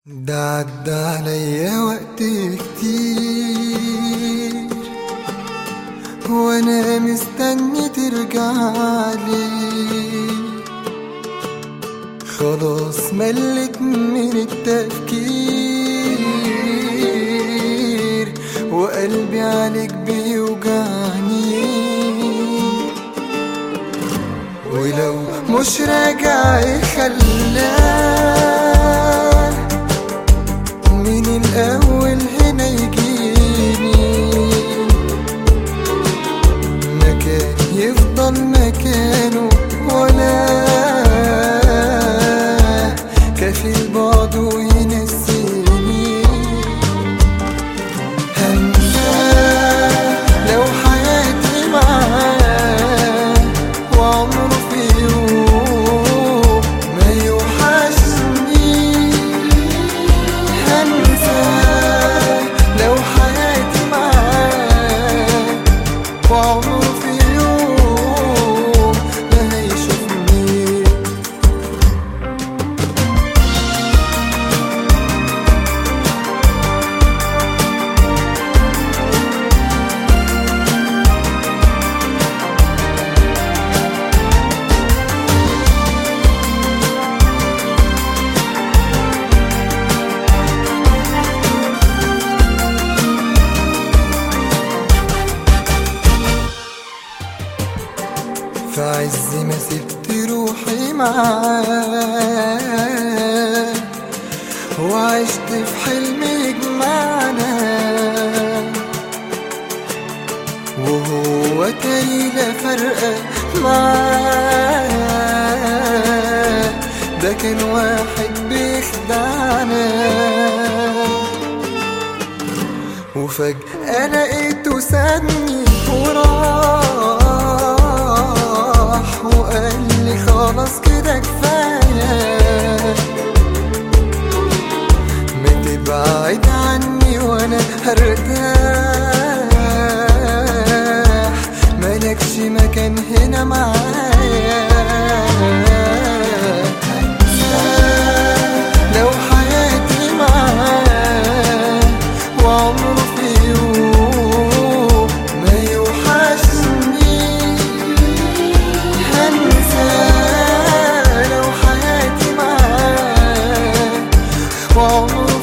ده عدى عليا وقت كتير وانا مستني ترجعلي خلاص ملت من التفكير وقلبي عليك بيوجعني ولو مش راجع يخلاه من الأول هنا يجيني مكان يفضل مكانه ولا كفيل بعده ينسيني هنساه لو حياتي معاه وعمره في يوم ما يوحشني هنساه لو حياتي معاه وعمره في يوم ما هيشوفني في عز ما سبت روحي معاه وعشت في حلم يجمعنا وهو تاني لا فرق معاه ده كان واحد بيخدعنا وفجأة لقيته سابني وراح وقال لي خلاص كده كفاية ما تبعد عني وانا هرتاح ملكش مكان هنا معايا لو حياتي معاه وعمره في يوم ما يوحشني هنساه لو حياتي معاه وعمره